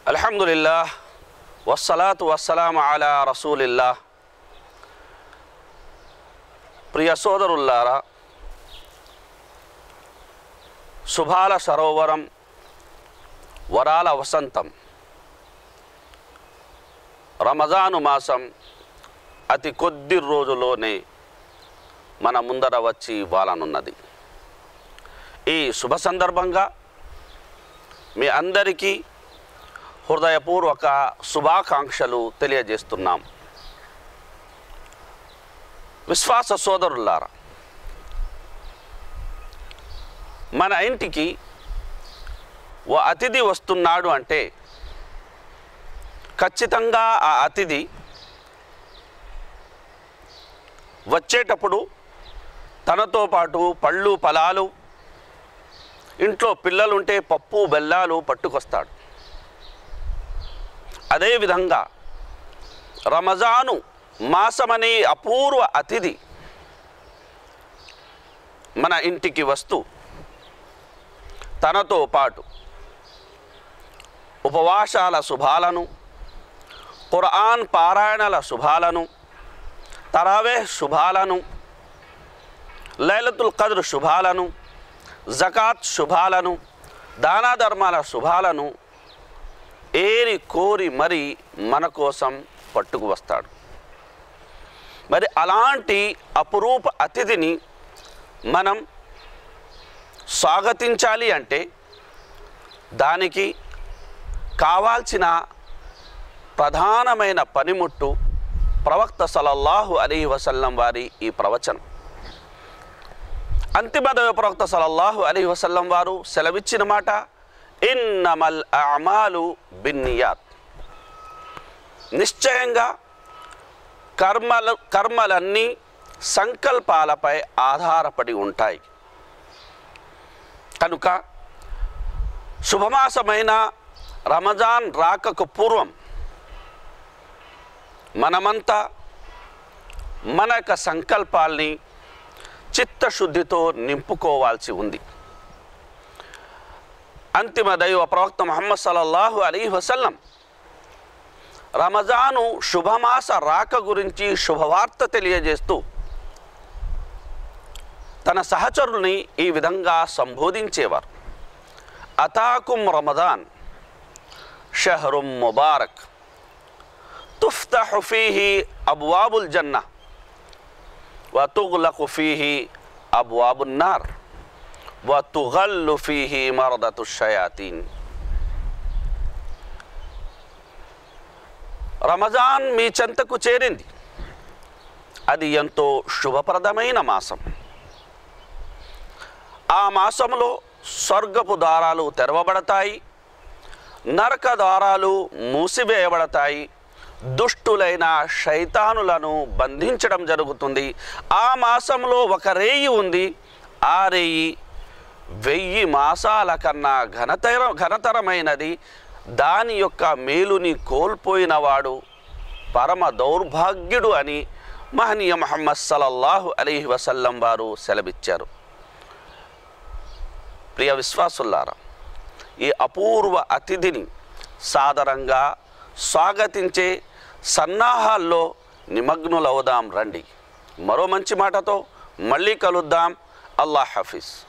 అల్హమ్దుల్లా వస్సలాతు వస్సలాం అలా రసూలిల్లా ప్రియ సోదరుల్లారా శుభాల సరోవరం వరాల వసంతం రమజాను మాసం అతి కొద్ది రోజులోనే మన ముందర వచ్చి ఇవ్వాలనున్నది ఈ శుభ సందర్భంగా మీ అందరికీ హృదయపూర్వక శుభాకాంక్షలు తెలియజేస్తున్నాం విశ్వాస సోదరులారా మన ఇంటికి ఓ అతిథి వస్తున్నాడు అంటే ఖచ్చితంగా ఆ అతిథి వచ్చేటప్పుడు తనతో పాటు పళ్ళు ఫలాలు ఇంట్లో పిల్లలుంటే పప్పు బెల్లాలు పట్టుకొస్తాడు అదేవిధంగా రమజాను మాసమనే అపూర్వ అతిథి మన ఇంటికి వస్తూ తనతో పాటు ఉపవాసాల శుభాలను ఖురాన్ పారాయణల శుభాలను తరావే శుభాలను లైలతుల్ కద్ర్ శుభాలను జకాత్ శుభాలను దానా ధర్మాల శుభాలను ఏరి కోరి మరి మన కోసం పట్టుకు వస్తాడు మరి అలాంటి అపురూప అతిథిని మనం స్వాగతించాలి అంటే దానికి కావాల్సిన ప్రధానమైన పనిముట్టు ప్రవక్త సలల్లాహు అలీ వసల్లం వారి ఈ ప్రవచనం అంతిమ దైవ ప్రవక్త సలల్లాహు అలీ వసల్లం వారు సెలవిచ్చిన మాట ఇన్నమల్ అమాలు బిన్నియాత్ నిశ్చయంగా కర్మలు కర్మలన్నీ సంకల్పాలపై ఆధారపడి ఉంటాయి కనుక శుభమాసమైన రమజాన్ రాకకు పూర్వం మనమంతా మన యొక్క సంకల్పాల్ని చిత్తశుద్ధితో నింపుకోవాల్సి ఉంది అంతిమ దైవ ప్రవక్త ముహమ్మద్ సల్లల్లాహు అలీ వసల్లం రమజాను శుభమాస రాక గురించి శుభవార్త తెలియజేస్తూ తన సహచరుల్ని ఈ విధంగా సంబోధించేవారు అతాకుం రమదాన్ షహరుం ముబారక్ తుఫ్తహు ఫీహి అబ్వాబుల్ జన్న وتغلق فيه أبواب النار وتغل فيه مرضة الشياطين రమజాన్ మీ చెంతకు చేరింది అది ఎంతో శుభప్రదమైన మాసం ఆ మాసంలో స్వర్గపు ద్వారాలు తెరవబడతాయి నరక ద్వారాలు మూసివేయబడతాయి దుష్టులైన శైతానులను బంధించడం జరుగుతుంది ఆ మాసంలో ఒక రేయి ఉంది ఆ రేయి వెయ్యి మాసాల కన్నా ఘనతర ఘనతరమైనది దాని యొక్క మేలుని కోల్పోయినవాడు పరమ దౌర్భాగ్యుడు అని మహనీయ మహమ్మద్ సలల్లాహు అలీహి వసల్లం వారు సెలవిచ్చారు ప్రియ విశ్వాసుల్లారా ఈ అపూర్వ అతిథిని సాదరంగా స్వాగతించే సన్నాహాల్లో నిమగ్నులవుదాం రండి మరో మంచి మాటతో మళ్ళీ కలుద్దాం అల్లాహ్ హఫీజ్